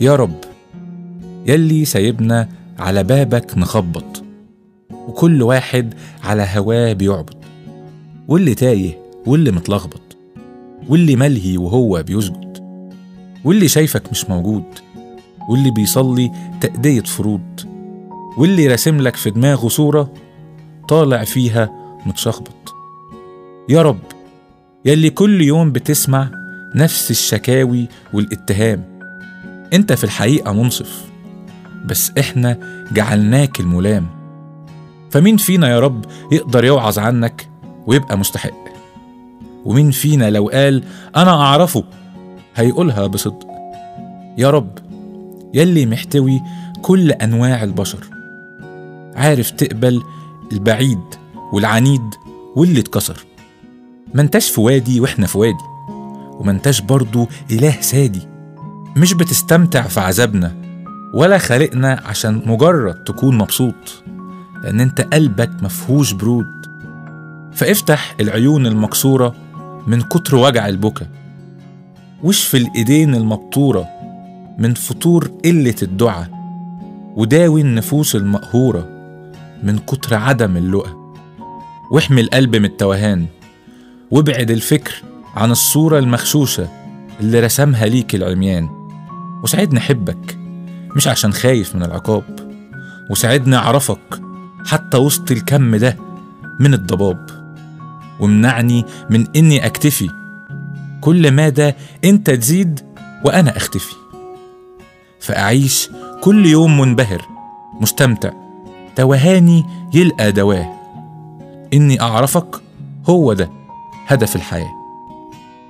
يا رب يلي سايبنا على بابك نخبط وكل واحد على هواه بيعبط واللي تايه واللي متلخبط واللي ملهي وهو بيسجد واللي شايفك مش موجود واللي بيصلي تأدية فروض واللي راسم لك في دماغه صورة طالع فيها متشخبط يا رب يلي كل يوم بتسمع نفس الشكاوي والاتهام انت في الحقيقة منصف بس احنا جعلناك الملام فمين فينا يا رب يقدر يوعظ عنك ويبقى مستحق ومين فينا لو قال انا اعرفه هيقولها بصدق يا رب يلي محتوي كل انواع البشر عارف تقبل البعيد والعنيد واللي اتكسر ما انتش في وادي واحنا في وادي وما انتش برضو اله سادي مش بتستمتع في عذابنا ولا خالقنا عشان مجرد تكون مبسوط لان انت قلبك مفهوش برود فافتح العيون المكسورة من كتر وجع البكا واشفي الايدين المبطورة من فطور قلة الدعاء وداوي النفوس المقهورة من كتر عدم اللقا واحمي القلب من التوهان وابعد الفكر عن الصورة المخشوشة اللي رسمها ليك العميان وساعدني أحبك مش عشان خايف من العقاب وساعدني أعرفك حتى وسط الكم ده من الضباب وامنعني من إني أكتفي كل ما ده أنت تزيد وأنا أختفي فأعيش كل يوم منبهر مستمتع توهاني يلقى دواه إني أعرفك هو ده هدف الحياه